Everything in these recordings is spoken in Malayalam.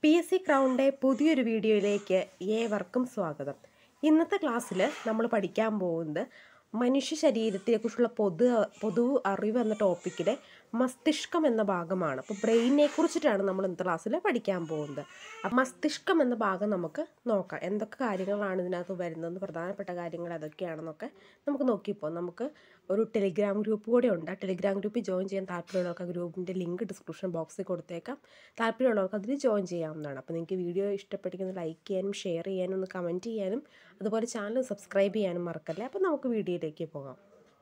പി എസ് സി ക്രൗണിൻ്റെ പുതിയൊരു വീഡിയോയിലേക്ക് ഏവർക്കും സ്വാഗതം ഇന്നത്തെ ക്ലാസ്സിൽ നമ്മൾ പഠിക്കാൻ പോകുന്നത് മനുഷ്യ ശരീരത്തെക്കുറിച്ചുള്ള പൊതു പൊതു അറിവ് എന്ന ടോപ്പിക്കിലെ മസ്തിഷ്കം എന്ന ഭാഗമാണ് അപ്പോൾ ബ്രെയിനെ കുറിച്ചിട്ടാണ് നമ്മൾ ഇന്നത്തെ ക്ലാസ്സിൽ പഠിക്കാൻ പോകുന്നത് അപ്പം മസ്തിഷ്കം എന്ന ഭാഗം നമുക്ക് നോക്കാം എന്തൊക്കെ കാര്യങ്ങളാണ് ഇതിനകത്ത് വരുന്നത് പ്രധാനപ്പെട്ട കാര്യങ്ങൾ അതൊക്കെയാണെന്നൊക്കെ നമുക്ക് നോക്കിപ്പോൾ നമുക്ക് ഒരു ടെലിഗ്രാം ഗ്രൂപ്പ് കൂടെ ഉണ്ട് ആ ടെലിഗ്രാം ഗ്രൂപ്പിൽ ജോയിൻ ചെയ്യാൻ താല്പര്യമുള്ളവർക്ക് ആ ഗ്രൂപ്പിൻ്റെ ലിങ്ക് ഡിസ്ക്രിപ്ഷൻ ബോക്സിൽ കൊടുത്തേക്കാം താല്പര്യമുള്ളവർക്ക് അതിൽ ജോയിൻ ചെയ്യാവുന്നതാണ് അപ്പോൾ നിങ്ങൾക്ക് വീഡിയോ ഇഷ്ടപ്പെട്ടിരിക്കുന്നത് ലൈക്ക് ചെയ്യാനും ഷെയർ ചെയ്യാനും ഒന്ന് കമൻറ്റ് ചെയ്യാനും അതുപോലെ ചാനൽ സബ്സ്ക്രൈബ് ചെയ്യാനും മറക്കല്ലേ അപ്പോൾ നമുക്ക് വീഡിയോയിലേക്ക് പോകാം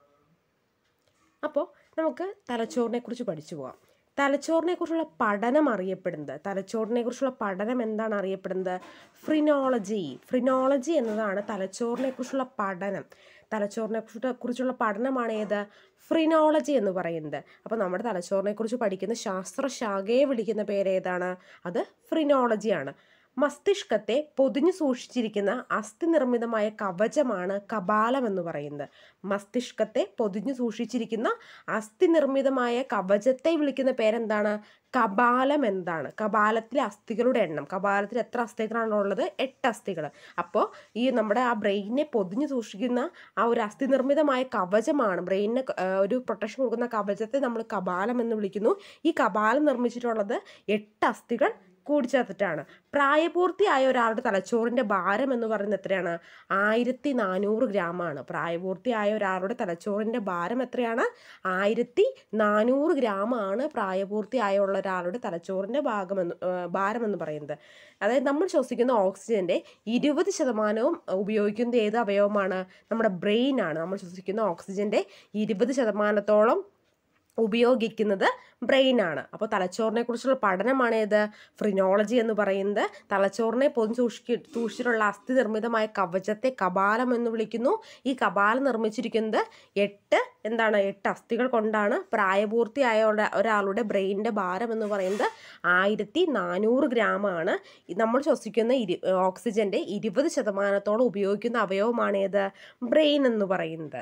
അപ്പോൾ നമുക്ക് തലച്ചോറിനെ കുറിച്ച് പഠിച്ചു പോകാം തലച്ചോറിനെ കുറിച്ചുള്ള പഠനം അറിയപ്പെടുന്നത് തലച്ചോറിനെ കുറിച്ചുള്ള പഠനം എന്താണ് അറിയപ്പെടുന്നത് ഫ്രിനോളജി ഫ്രിനോളജി എന്നതാണ് തലച്ചോറിനെ കുറിച്ചുള്ള പഠനം തലച്ചോറിനെ കുറിച്ചുള്ള പഠനമാണ് ഏത് ഫ്രിനോളജി എന്ന് പറയുന്നത് അപ്പോൾ നമ്മുടെ തലച്ചോറിനെ കുറിച്ച് പഠിക്കുന്ന ശാസ്ത്രശാഖയെ വിളിക്കുന്ന പേരേതാണ് അത് ഫ്രിനോളജിയാണ് മസ്തിഷ്കത്തെ പൊതിഞ്ഞു സൂക്ഷിച്ചിരിക്കുന്ന അസ്ഥി നിർമ്മിതമായ കവചമാണ് കപാലം എന്ന് പറയുന്നത് മസ്തിഷ്കത്തെ പൊതിഞ്ഞു സൂക്ഷിച്ചിരിക്കുന്ന അസ്ഥി നിർമ്മിതമായ കവചത്തെ വിളിക്കുന്ന പേരെന്താണ് കപാലം എന്താണ് കപാലത്തിലെ അസ്ഥികളുടെ എണ്ണം കപാലത്തിൽ എത്ര അസ്ഥികളാണ് ഉള്ളത് എട്ട് അസ്ഥികൾ അപ്പോൾ ഈ നമ്മുടെ ആ ബ്രെയിനെ പൊതിഞ്ഞു സൂക്ഷിക്കുന്ന ആ ഒരു അസ്ഥി നിർമ്മിതമായ കവചമാണ് ബ്രെയിനിന് ഒരു പ്രൊട്ടക്ഷൻ കൊടുക്കുന്ന കവചത്തെ നമ്മൾ കപാലം എന്ന് വിളിക്കുന്നു ഈ കപാലം നിർമ്മിച്ചിട്ടുള്ളത് എട്ട് അസ്ഥികൾ കൂടിച്ചേർത്തിട്ടാണ് പ്രായപൂർത്തിയായ ഒരാളുടെ തലച്ചോറിൻ്റെ ഭാരം എന്ന് പറയുന്നത് എത്രയാണ് ആയിരത്തി നാനൂറ് ഗ്രാമാണ് പ്രായപൂർത്തിയായ ഒരാളുടെ തലച്ചോറിൻ്റെ ഭാരം എത്രയാണ് ആയിരത്തി നാനൂറ് ഗ്രാമാണ് പ്രായപൂർത്തിയായുള്ള ഒരാളുടെ തലച്ചോറിൻ്റെ ഭാഗമെന്ന് ഭാരം എന്ന് പറയുന്നത് അതായത് നമ്മൾ ശ്വസിക്കുന്ന ഓക്സിജൻ്റെ ഇരുപത് ശതമാനവും ഉപയോഗിക്കുന്നത് ഏത് അവയവമാണ് നമ്മുടെ ബ്രെയിൻ ആണ് നമ്മൾ ശ്വസിക്കുന്ന ഓക്സിജൻ്റെ ഇരുപത് ശതമാനത്തോളം ഉപയോഗിക്കുന്നത് ബ്രെയിനാണ് അപ്പോൾ തലച്ചോറിനെ കുറിച്ചുള്ള പഠനമാണ് ഏത് ഫ്രിനോളജി എന്ന് പറയുന്നത് തലച്ചോറിനെ പൊതു സൂക്ഷിക്ക് സൂക്ഷിച്ചിട്ടുള്ള അസ്ഥി നിർമ്മിതമായ കവചത്തെ കപാലം എന്ന് വിളിക്കുന്നു ഈ കപാലം നിർമ്മിച്ചിരിക്കുന്നത് എട്ട് എന്താണ് എട്ട് അസ്ഥികൾ കൊണ്ടാണ് പ്രായപൂർത്തിയായ ഒരാളുടെ ബ്രെയിനിൻ്റെ ഭാരം എന്ന് പറയുന്നത് ആയിരത്തി നാനൂറ് ഗ്രാമാണ് നമ്മൾ ശ്വസിക്കുന്ന ഇരു ഓക്സിജൻ്റെ ഇരുപത് ശതമാനത്തോളം ഉപയോഗിക്കുന്ന അവയവമാണ് ഏത് ബ്രെയിൻ എന്ന് പറയുന്നത്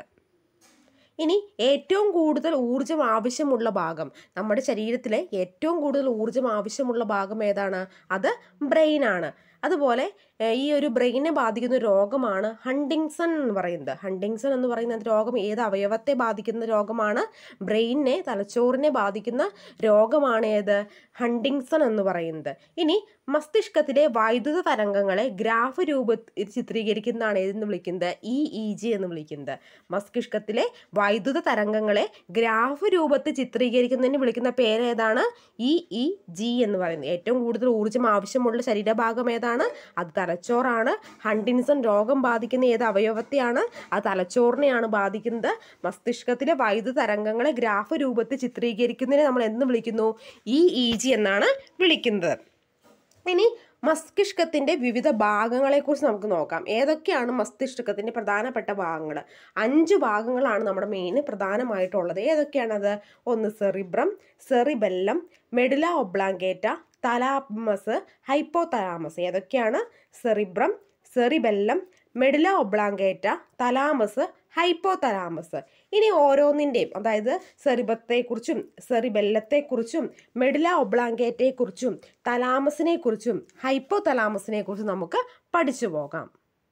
ഇനി ഏറ്റവും കൂടുതൽ ഊർജം ആവശ്യമുള്ള ഭാഗം നമ്മുടെ ശരീരത്തിലെ ഏറ്റവും കൂടുതൽ ഊർജം ആവശ്യമുള്ള ഭാഗം ഏതാണ് അത് ബ്രെയിനാണ് അതുപോലെ ഈ ഒരു ബ്രെയിനെ ബാധിക്കുന്ന രോഗമാണ് ഹണ്ടിങ്സൺ എന്ന് പറയുന്നത് ഹണ്ടിങ്സൺ എന്ന് പറയുന്ന രോഗം ഏത് അവയവത്തെ ബാധിക്കുന്ന രോഗമാണ് ബ്രെയിനെ തലച്ചോറിനെ ബാധിക്കുന്ന രോഗമാണ് ഏത് ഹണ്ടിങ്സൺ എന്ന് പറയുന്നത് ഇനി മസ്തിഷ്കത്തിലെ വൈദ്യുത തരംഗങ്ങളെ ഗ്രാഫ് രൂപത്തിൽ ചിത്രീകരിക്കുന്നതാണ് ഏതെന്ന് വിളിക്കുന്നത് ഇ ഇ ജി എന്ന് വിളിക്കുന്നത് മസ്തിഷ്കത്തിലെ വൈദ്യുത തരംഗങ്ങളെ ഗ്രാഫ് രൂപത്തിൽ ചിത്രീകരിക്കുന്നതിന് വിളിക്കുന്ന പേരേതാണ് ഇ ഇ ജി എന്ന് പറയുന്നത് ഏറ്റവും കൂടുതൽ ഊർജ്ജം ആവശ്യമുള്ള ശരീരഭാഗം ഏതാണ് അത് തലച്ചോറാണ് ഹണ്ടിൻസൺ രോഗം ബാധിക്കുന്ന ഏത് അവയവത്തെയാണ് ആ തലച്ചോറിനെയാണ് ബാധിക്കുന്നത് മസ്തിഷ്കത്തിലെ വൈദ്യുത തരംഗങ്ങളെ ഗ്രാഫ് രൂപത്തിൽ ചിത്രീകരിക്കുന്നതിനെ നമ്മൾ എന്ന് വിളിക്കുന്നു ഇ ഇ ജി എന്നാണ് വിളിക്കുന്നത് ഇനി മസ്തിഷ്കത്തിൻ്റെ വിവിധ ഭാഗങ്ങളെക്കുറിച്ച് നമുക്ക് നോക്കാം ഏതൊക്കെയാണ് മസ്തിഷ്കത്തിൻ്റെ പ്രധാനപ്പെട്ട ഭാഗങ്ങൾ അഞ്ച് ഭാഗങ്ങളാണ് നമ്മുടെ മെയിൻ പ്രധാനമായിട്ടുള്ളത് ഏതൊക്കെയാണത് ഒന്ന് cerebrum cerebellum medulla oblongata thalamus hypothalamus ഏതൊക്കെയാണ് cerebrum cerebellum medulla oblongata thalamus hypothalamus ഇനി ഓരോന്നിൻ്റെയും അതായത് സെറിബത്തെക്കുറിച്ചും സെറിബെല്ലത്തെക്കുറിച്ചും മെഡില ഒബ്ലാങ്കേറ്റയെക്കുറിച്ചും തലാമസിനെക്കുറിച്ചും ഹൈപ്പോ തലാമസിനെക്കുറിച്ചും നമുക്ക് പഠിച്ചു പോകാം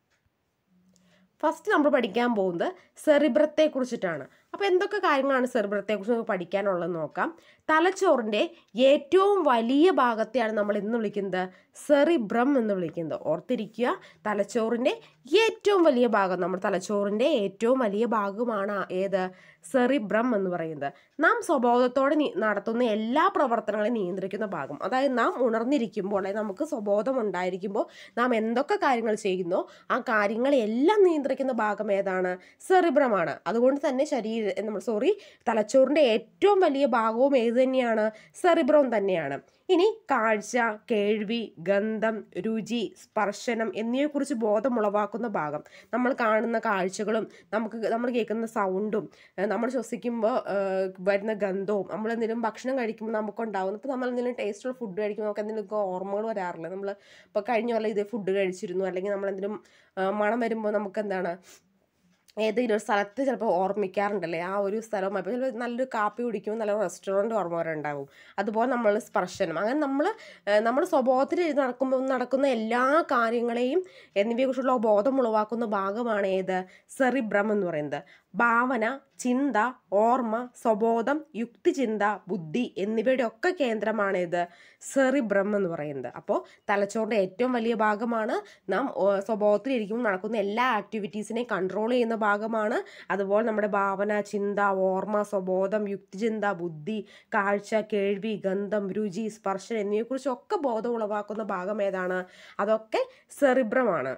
ഫസ്റ്റ് നമ്മൾ പഠിക്കാൻ പോകുന്നത് സെറിബ്രത്തെ കുറിച്ചിട്ടാണ് അപ്പോൾ എന്തൊക്കെ കാര്യങ്ങളാണ് സെറിബ്രത്തെക്കുറിച്ച് നമുക്ക് പഠിക്കാനുള്ളത് നോക്കാം തലച്ചോറിൻ്റെ ഏറ്റവും വലിയ ഭാഗത്തെയാണ് നമ്മൾ എന്ന് വിളിക്കുന്നത് സെറിബ്രം എന്ന് വിളിക്കുന്നത് ഓർത്തിരിക്കുക തലച്ചോറിൻ്റെ ഏറ്റവും വലിയ ഭാഗം നമ്മുടെ തലച്ചോറിൻ്റെ ഏറ്റവും വലിയ ഭാഗമാണ് ഏത് സെറിബ്രം എന്ന് പറയുന്നത് നാം സ്വബോധത്തോടെ നടത്തുന്ന എല്ലാ പ്രവർത്തനങ്ങളെയും നിയന്ത്രിക്കുന്ന ഭാഗം അതായത് നാം ഉണർന്നിരിക്കുമ്പോൾ അല്ലെങ്കിൽ നമുക്ക് സ്വബോധം ഉണ്ടായിരിക്കുമ്പോൾ നാം എന്തൊക്കെ കാര്യങ്ങൾ ചെയ്യുന്നോ ആ കാര്യങ്ങളെല്ലാം നിയന്ത്രിക്കുന്ന ഭാഗം ഏതാണ് സെറിബ്രമാണ് അതുകൊണ്ട് തന്നെ ശരീര നമ്മൾ സോറി തലച്ചോറിൻ്റെ ഏറ്റവും വലിയ ഭാഗവും ഏത് തന്നെയാണ് സെറിബ്രം തന്നെയാണ് ഇനി കാഴ്ച കേൾവി ഗന്ധം രുചി സ്പർശനം എന്നിവയെക്കുറിച്ച് ബോധമുളവാക്കുന്ന ഭാഗം നമ്മൾ കാണുന്ന കാഴ്ചകളും നമുക്ക് നമ്മൾ കേൾക്കുന്ന സൗണ്ടും നമ്മൾ ശ്വസിക്കുമ്പോൾ വരുന്ന ഗന്ധവും നമ്മൾ എന്തെങ്കിലും ഭക്ഷണം കഴിക്കുമ്പോൾ നമുക്കുണ്ടാകും ഇപ്പോൾ നമ്മൾ എന്തെങ്കിലും ടേസ്റ്റുള്ള ഫുഡ് കഴിക്കുമ്പോൾ നമുക്ക് എന്തെങ്കിലും ഓർമ്മകൾ വരാറില്ല നമ്മൾ ഇപ്പോൾ കഴിഞ്ഞ പോലെ ഇതേ ഫുഡ് കഴിച്ചിരുന്നു അല്ലെങ്കിൽ നമ്മൾ എന്തെങ്കിലും മണം വരുമ്പോൾ നമുക്ക് എന്താണ് ഏതെങ്കിലും ഒരു സ്ഥലത്ത് ചിലപ്പോൾ ഓർമ്മിക്കാറുണ്ടല്ലേ ആ ഒരു സ്ഥലം അപ്പോൾ ചിലപ്പോൾ നല്ലൊരു കാപ്പി കുടിക്കുമ്പോൾ നല്ല റെസ്റ്റോറൻറ്റ് ഓർമ്മ വരണ്ടാവും അതുപോലെ നമ്മൾ സ്പർശനം അങ്ങനെ നമ്മൾ നമ്മുടെ സ്വഭാവത്തിൽ നടക്കുമ്പോൾ നടക്കുന്ന എല്ലാ കാര്യങ്ങളെയും എന്നിവയെക്കുറിച്ചുള്ള ബോധം ഉളവാക്കുന്ന ഭാഗമാണ് ഏത് സെറിബ്രം എന്ന് പറയുന്നത് ഭാവന ചിന്ത ഓർമ്മ സ്വബോധം യുക്തിചിന്ത ബുദ്ധി എന്നിവയുടെ ഒക്കെ കേന്ദ്രമാണ് ഇത് സെറിബ്രം എന്ന് പറയുന്നത് അപ്പോൾ തലച്ചോറിൻ്റെ ഏറ്റവും വലിയ ഭാഗമാണ് നാം ഓ- സ്വഭാവത്തിലിരിക്കുമ്പോൾ നടക്കുന്ന എല്ലാ ആക്ടിവിറ്റീസിനെയും കൺട്രോൾ ചെയ്യുന്ന ഭാഗമാണ് അതുപോലെ നമ്മുടെ ഭാവന ചിന്ത ഓർമ്മ സ്വബോധം യുക്തിചിന്ത ബുദ്ധി കാഴ്ച കേൾവി ഗന്ധം രുചി സ്പർശനം എന്നിവയെക്കുറിച്ചൊക്കെ ബോധം ഉളവാക്കുന്ന ഭാഗം ഏതാണ് അതൊക്കെ സെറിബ്രമാണ്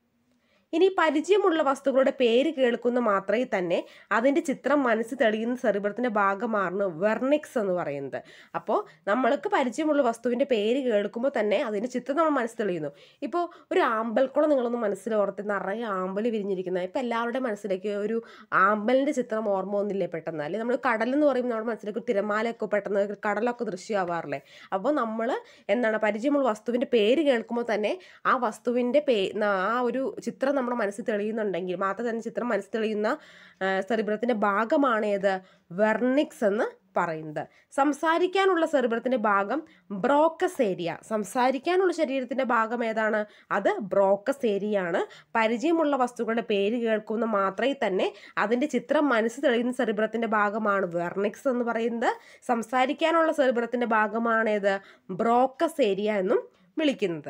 ഇനി പരിചയമുള്ള വസ്തുക്കളുടെ പേര് കേൾക്കുന്ന മാത്രമേ തന്നെ അതിൻ്റെ ചിത്രം മനസ്സിൽ തെളിയുന്ന സെറിബ്രത്തിൻ്റെ ഭാഗമാണ് വെർണിക്സ് എന്ന് പറയുന്നത് അപ്പോൾ നമ്മൾക്ക് പരിചയമുള്ള വസ്തുവിൻ്റെ പേര് കേൾക്കുമ്പോൾ തന്നെ അതിൻ്റെ ചിത്രം നമ്മൾ മനസ്സിൽ തെളിയുന്നു ഇപ്പോൾ ഒരു ആമ്പൽക്കുളം നിങ്ങളൊന്ന് മനസ്സിൽ ഓർത്ത് നിറയെ ആമ്പൽ വിരിഞ്ഞിരിക്കുന്നത് ഇപ്പോൾ എല്ലാവരുടെ മനസ്സിലേക്ക് ഒരു ആമ്പലിൻ്റെ ചിത്രം ഓർമ്മ ഒന്നില്ലേ പെട്ടെന്ന് അല്ലെങ്കിൽ നമ്മൾ കടൽ എന്ന് പറയുമ്പോൾ നമ്മുടെ മനസ്സിലേക്ക് ഒരു തിരമാലയൊക്കെ പെട്ടെന്ന് കടലൊക്കെ ദൃശ്യമാവാറില്ലേ അപ്പോൾ നമ്മൾ എന്താണ് പരിചയമുള്ള വസ്തുവിൻ്റെ പേര് കേൾക്കുമ്പോൾ തന്നെ ആ വസ്തുവിൻ്റെ പേ ന- ആ ഒരു ചിത്രം നമ്മുടെ മനസ്സിൽ തെളിയുന്നുണ്ടെങ്കിൽ മാത്രം തന്നെ ചിത്രം മനസ്സിൽ തെളിയുന്ന സെറിബ്രത്തിൻ്റെ ഭാഗമാണ് ഏത് വെർണിക്സ് എന്ന് പറയുന്നത് സംസാരിക്കാനുള്ള സെറിബ്രത്തിൻ്റെ ഭാഗം ബ്രോക്കസ് ഏരിയ സംസാരിക്കാനുള്ള ശരീരത്തിൻ്റെ ഭാഗം ഏതാണ് അത് ബ്രോക്കസ് ഏരിയ ആണ് പരിചയമുള്ള വസ്തുക്കളുടെ പേര് കേൾക്കുന്ന മാത്രമേ തന്നെ അതിൻ്റെ ചിത്രം മനസ്സിൽ തെളിയുന്ന സെറിബ്രത്തിൻ്റെ ഭാഗമാണ് വെർണിക്സ് എന്ന് പറയുന്നത് സംസാരിക്കാനുള്ള സെറിബ്രത്തിൻ്റെ ഭാഗമാണ് ഏത് ബ്രോക്കസ് ഏരിയ എന്നും വിളിക്കുന്നത്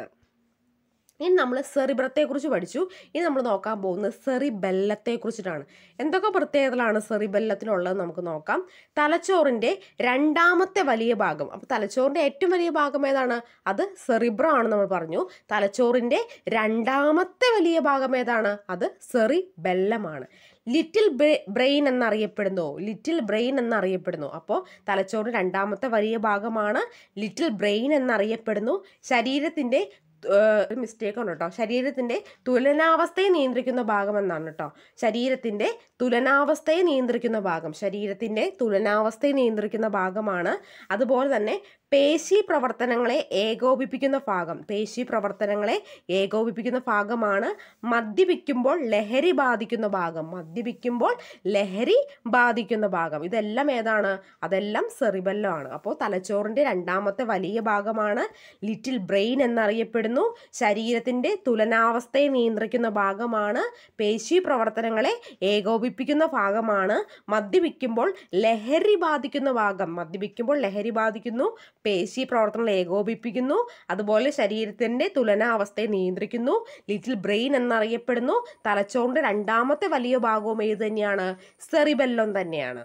ഇനി നമ്മൾ സെറിബ്രത്തെക്കുറിച്ച് പഠിച്ചു ഇനി നമ്മൾ നോക്കാൻ പോകുന്നത് സെറിബെല്ലത്തെ കുറിച്ചിട്ടാണ് എന്തൊക്കെ പ്രത്യേകതകളാണ് സെറിബെല്ലത്തിനുള്ളത് നമുക്ക് നോക്കാം തലച്ചോറിൻ്റെ രണ്ടാമത്തെ വലിയ ഭാഗം അപ്പോൾ തലച്ചോറിൻ്റെ ഏറ്റവും വലിയ ഭാഗം ഏതാണ് അത് സെറിബ്രം ആണ് നമ്മൾ പറഞ്ഞു തലച്ചോറിൻ്റെ രണ്ടാമത്തെ വലിയ ഭാഗം ഏതാണ് അത് സെറിബെല്ലമാണ് ലിറ്റിൽ ബ്രെയിൻ എന്നറിയപ്പെടുന്നു ലിറ്റിൽ ബ്രെയിൻ എന്നറിയപ്പെടുന്നു അപ്പോൾ തലച്ചോറ് രണ്ടാമത്തെ വലിയ ഭാഗമാണ് ലിറ്റിൽ ബ്രെയിൻ എന്നറിയപ്പെടുന്നു ശരീരത്തിൻ്റെ ഒരു മിസ്റ്റേക്ക് ഉണ്ട് കേട്ടോ ശരീരത്തിൻ്റെ തുലനാവസ്ഥയെ നിയന്ത്രിക്കുന്ന ഭാഗം എന്നാണ് കേട്ടോ ശരീരത്തിൻ്റെ തുലനാവസ്ഥയെ നിയന്ത്രിക്കുന്ന ഭാഗം ശരീരത്തിൻ്റെ തുലനാവസ്ഥയെ നിയന്ത്രിക്കുന്ന ഭാഗമാണ് അതുപോലെ തന്നെ പേശി പ്രവർത്തനങ്ങളെ ഏകോപിപ്പിക്കുന്ന ഭാഗം പേശി പ്രവർത്തനങ്ങളെ ഏകോപിപ്പിക്കുന്ന ഭാഗമാണ് മദ്യപിക്കുമ്പോൾ ലഹരി ബാധിക്കുന്ന ഭാഗം മദ്യപിക്കുമ്പോൾ ലഹരി ബാധിക്കുന്ന ഭാഗം ഇതെല്ലാം ഏതാണ് അതെല്ലാം സെറിബെല്ലോ ആണ് അപ്പോൾ തലച്ചോറിൻ്റെ രണ്ടാമത്തെ വലിയ ഭാഗമാണ് ലിറ്റിൽ ബ്രെയിൻ എന്നറിയപ്പെടുന്നു ശരീരത്തിൻ്റെ തുലനാവസ്ഥയെ നിയന്ത്രിക്കുന്ന ഭാഗമാണ് പേശി പ്രവർത്തനങ്ങളെ ഏകോപിപ്പിക്കുന്ന ഭാഗമാണ് മദ്യപിക്കുമ്പോൾ ലഹരി ബാധിക്കുന്ന ഭാഗം മദ്യപിക്കുമ്പോൾ ലഹരി ബാധിക്കുന്നു പേശി പ്രവർത്തനങ്ങൾ ഏകോപിപ്പിക്കുന്നു അതുപോലെ ശരീരത്തിൻ്റെ തുലനാവസ്ഥയെ നിയന്ത്രിക്കുന്നു ലിറ്റിൽ ബ്രെയിൻ എന്നറിയപ്പെടുന്നു തലച്ചോറിൻ്റെ രണ്ടാമത്തെ വലിയ ഭാഗവും ഏത് തന്നെയാണ് സെറിബെല്ലം തന്നെയാണ്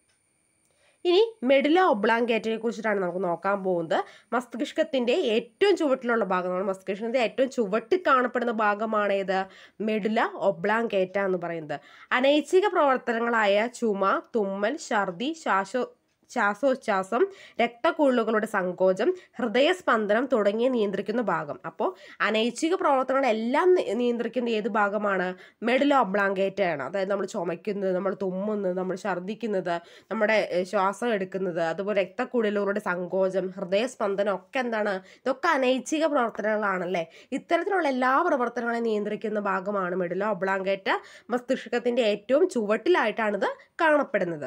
ഇനി മെഡില ഒബ്ലാങ്കേറ്റയെ കുറിച്ചിട്ടാണ് നമുക്ക് നോക്കാൻ പോകുന്നത് മസ്തിഷ്കത്തിൻ്റെ ഏറ്റവും ചുവട്ടിലുള്ള ഭാഗമാണ് മസ്തിഷ്കത്തിൻ്റെ ഏറ്റവും ചുവട്ടിൽ കാണപ്പെടുന്ന ഭാഗമാണ് ഏത് മെഡില ഒബ്ലാങ്കേറ്റ എന്ന് പറയുന്നത് അനൈച്ഛിക പ്രവർത്തനങ്ങളായ ചുമ തുമ്മൽ ഛർദി ശ്വാസോ ശ്വാസോച്ഛ്വാസം രക്തക്കുഴലുകളുടെ സങ്കോചം ഹൃദയസ്പന്ദനം തുടങ്ങിയ നിയന്ത്രിക്കുന്ന ഭാഗം അപ്പോൾ അനൈച്ഛിക പ്രവർത്തനങ്ങളെല്ലാം നി- നിയന്ത്രിക്കുന്ന ഏത് ഭാഗമാണ് മെഡില ഒബ്ലാങ്കേറ്റ ആണ് അതായത് നമ്മൾ ചുമയ്ക്കുന്നത് നമ്മൾ തുമ്മുന്നത് നമ്മൾ ഛർദ്ദിക്കുന്നത് നമ്മുടെ ഏഹ്, ശ്വാസം എടുക്കുന്നത് അതുപോലെ രക്തക്കുഴലുകളുടെ സങ്കോചം ഹൃദയസ്പന്ദനം ഒക്കെ എന്താണ് ഇതൊക്കെ അനൈച്ഛിക പ്രവർത്തനങ്ങളാണല്ലേ ഇത്തരത്തിലുള്ള എല്ലാ പ്രവർത്തനങ്ങളെയും നിയന്ത്രിക്കുന്ന ഭാഗമാണ് മെഡില ഒബ്ലാങ്കേറ്റ മസ്തിഷ്കത്തിന്റെ ഏറ്റവും ചുവട്ടിലായിട്ടാണിത് കാണപ്പെടുന്നത്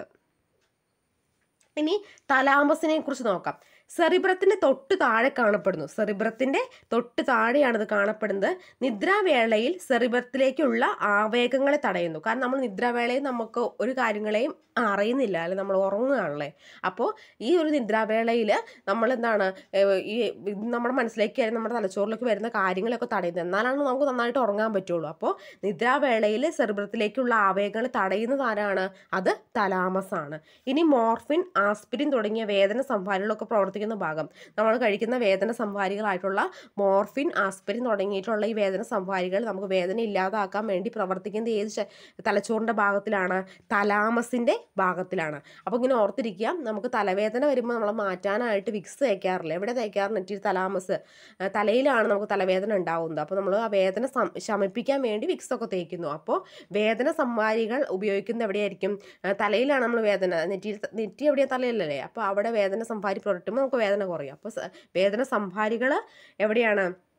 ഇനി തലാമസിനെ കുറിച്ച് നോക്കാം സെറിബ്രത്തിന്റെ തൊട്ട് താഴെ കാണപ്പെടുന്നു സെറിബ്രത്തിന്റെ തൊട്ട് താഴെയാണിത് കാണപ്പെടുന്നത് നിദ്രാവേളയിൽ സെറിബ്രത്തിലേക്കുള്ള ആവേഗങ്ങളെ തടയുന്നു കാരണം നമ്മൾ നിദ്രാവേളയിൽ നമുക്ക് ഒരു കാര്യങ്ങളെയും അറിയുന്നില്ല അല്ലെങ്കിൽ നമ്മൾ ഉറങ്ങുകയാണല്ലേ അപ്പോൾ ഈ ഒരു നിദ്രാവേളയിൽ നമ്മൾ എന്താണ് ഏഹ് ഈ ഇത് നമ്മുടെ മനസ്സിലേക്ക് അല്ലെങ്കിൽ നമ്മുടെ തലച്ചോറിലേക്ക് വരുന്ന കാര്യങ്ങളൊക്കെ തടയുന്നത് എന്നാലാണ് നമുക്ക് നന്നായിട്ട് ഉറങ്ങാൻ പറ്റുള്ളൂ അപ്പോൾ നിദ്രാവേളയിൽ സെറിബ്രത്തിലേക്കുള്ള ആവേഗങ്ങൾ തടയുന്നത് ആരാണ് അത് തലാമസ് ആണ് ഇനി മോർഫിൻ ആസ്പിരിൻ തുടങ്ങിയ വേദന സംഭാരികളൊക്കെ പ്രവർത്തിക്കുന്ന ഭാഗം നമ്മൾ കഴിക്കുന്ന വേദന സംഭാരികളായിട്ടുള്ള മോർഫിൻ ആസ്പിരിൻ തുടങ്ങിയിട്ടുള്ള ഈ വേദന സംഭാരികൾ നമുക്ക് വേദന ഇല്ലാതാക്കാൻ വേണ്ടി പ്രവർത്തിക്കുന്നത് ഏത് ശ- തലച്ചോറിൻ്റെ ഭാഗത്തിലാണ് തലാമസിൻ്റെ ഭാഗത്തിലാണ് അപ്പോൾ ഇങ്ങനെ ഓർത്തിരിക്കുക നമുക്ക് തലവേദന വരുമ്പോൾ നമ്മൾ മാറ്റാനായിട്ട് വിക്സ് തേക്കാറില്ല എവിടെ തേക്കാറുണ്ട് നെറ്റിയിൽ തലാമസ് ആ, തലയിലാണ് നമുക്ക് തലവേദന ഉണ്ടാവുന്നത് അപ്പോൾ നമ്മൾ ആ വേദന സം- ശമിപ്പിക്കാൻ വേണ്ടി വിക്സ് ഒക്കെ തേക്കുന്നു അപ്പോൾ വേദന സംഹാരികൾ ഉപയോഗിക്കുന്നത് എവിടെയായിരിക്കും ആ, തലയിലാണ് നമ്മൾ വേദന നെറ്റിയിൽ നെറ്റി എവിടെയാ തലയിലല്ലേ അപ്പോൾ അവിടെ വേദന സംഹാരി പുരട്ടുമ്പോൾ നമുക്ക് വേദന കുറയും അപ്പോൾ സ- വേദന സംഹാരികൾ എവിടെയാണ്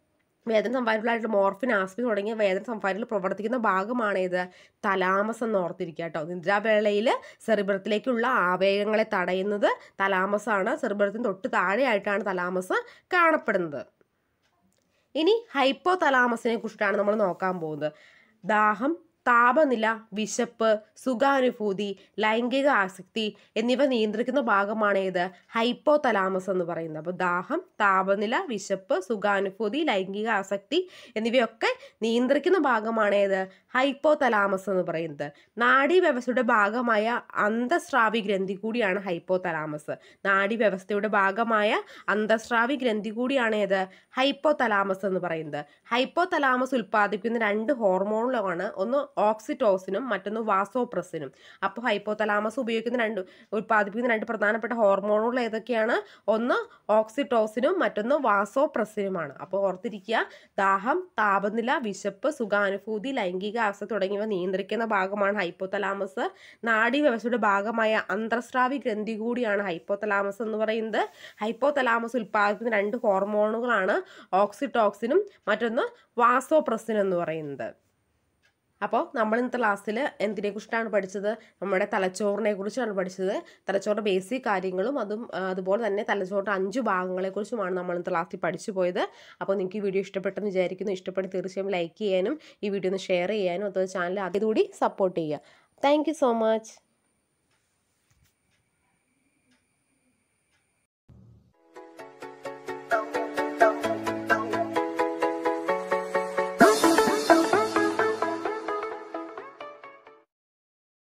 വേദന സംഭാരങ്ങളായിട്ട് മോർഫിൻ ആസ്പി തുടങ്ങിയ വേദന സംഭാരങ്ങൾ പ്രവർത്തിക്കുന്ന ഭാഗമാണ് ഇത് തലാമസ് എന്ന് ഓർത്തിരിക്കുക കേട്ടോ നിദ്രാവേളയിൽ സെറിബ്രത്തിലേക്കുള്ള ആവേഗങ്ങളെ തടയുന്നത് തലാമസ് ആണ് സെറിബ്രത്തിന് തൊട്ട് താഴെയായിട്ടാണ് തലാമസ് കാണപ്പെടുന്നത് ഇനി ഹൈപ്പോ തലാമസിനെ കുറിച്ചിട്ടാണ് നമ്മൾ നോക്കാൻ പോകുന്നത് ദാഹം താപനില വിശപ്പ് സുഖാനുഭൂതി ലൈംഗിക ആസക്തി എന്നിവ നിയന്ത്രിക്കുന്ന ഭാഗമാണ് ഏത് ഹൈപ്പോ തലാമസ് എന്ന് പറയുന്നത് അപ്പോൾ ദാഹം താപനില വിശപ്പ് സുഖാനുഭൂതി ലൈംഗിക ആസക്തി എന്നിവയൊക്കെ നിയന്ത്രിക്കുന്ന ഭാഗമാണ് ഏത് ഹൈപ്പോ തലാമസ് എന്ന് പറയുന്നത് നാഡീവ്യവസ്ഥയുടെ ഭാഗമായ അന്തസ്രാവി ഗ്രന്ഥി കൂടിയാണ് ഹൈപ്പോ തലാമസ് നാഡീവ്യവസ്ഥയുടെ ഭാഗമായ അന്തസ്രാവി ഗ്രന്ഥി കൂടിയാണ് ഏത് ഹൈപ്പോ തലാമസ് എന്ന് പറയുന്നത് ഹൈപ്പോ തലാമസ് ഉൽപ്പാദിപ്പിക്കുന്ന രണ്ട് ഹോർമോണുകളാണ് ഒന്ന് ഓക്സിറ്റോസിനും മറ്റൊന്ന് വാസോപ്രസിനും അപ്പോൾ ഹൈപ്പോ തലാമസ് ഉപയോഗിക്കുന്ന രണ്ട് ഉൽപ്പാദിപ്പിക്കുന്ന രണ്ട് പ്രധാനപ്പെട്ട ഹോർമോണുകൾ ഏതൊക്കെയാണ് ഒന്ന് ഓക്സിറ്റോസിനും മറ്റൊന്ന് വാസോപ്രസിനുമാണ് അപ്പോൾ ഓർത്തിരിക്കുക ദാഹം താപനില വിശപ്പ് സുഖാനുഭൂതി ലൈംഗിക അവസ്ഥ തുടങ്ങിയവ നിയന്ത്രിക്കുന്ന ഭാഗമാണ് ഹൈപ്പോതലാമസ് നാഡീവ്യവസ്ഥയുടെ ഭാഗമായ അന്തർസ്രാവി ഗ്രന്ഥി കൂടിയാണ് ഹൈപ്പോതലാമസ് എന്ന് പറയുന്നത് ഹൈപ്പോതലാമസ് ഉൽപ്പാദിപ്പിക്കുന്ന രണ്ട് ഹോർമോണുകളാണ് ഓക്സിറ്റോക്സിനും മറ്റൊന്ന് വാസോപ്രസിനും എന്ന് പറയുന്നത് അപ്പോൾ നമ്മൾ ഇന്നത്തെ ക്ലാസ്സിൽ എന്തിനെ കുറിച്ചിട്ടാണ് പഠിച്ചത് നമ്മുടെ തലച്ചോറിനെ കുറിച്ചാണ് പഠിച്ചത് തലച്ചോറിൻ്റെ ബേസിക് കാര്യങ്ങളും അതും ആ, അതുപോലെ തന്നെ തലച്ചോറിൻ്റെ അഞ്ച് ഭാഗങ്ങളെക്കുറിച്ചുമാണ് നമ്മൾ ഇന്നത്തെ ക്ലാസ്സിൽ പഠിച്ചു പോയത് അപ്പോൾ നിങ്ങൾക്ക് ഈ വീഡിയോ ഇഷ്ടപ്പെട്ടെന്ന് വിചാരിക്കുന്നു ഇഷ്ടപ്പെട്ട് തീർച്ചയായും ലൈക്ക് ചെയ്യാനും ഈ വീഡിയോ ഒന്ന് ഷെയർ ചെയ്യാനും അതുപോലെ ചാനൽ അതുകൂടി സപ്പോർട്ട് ചെയ്യുക താങ്ക് യു സോ മച്ച്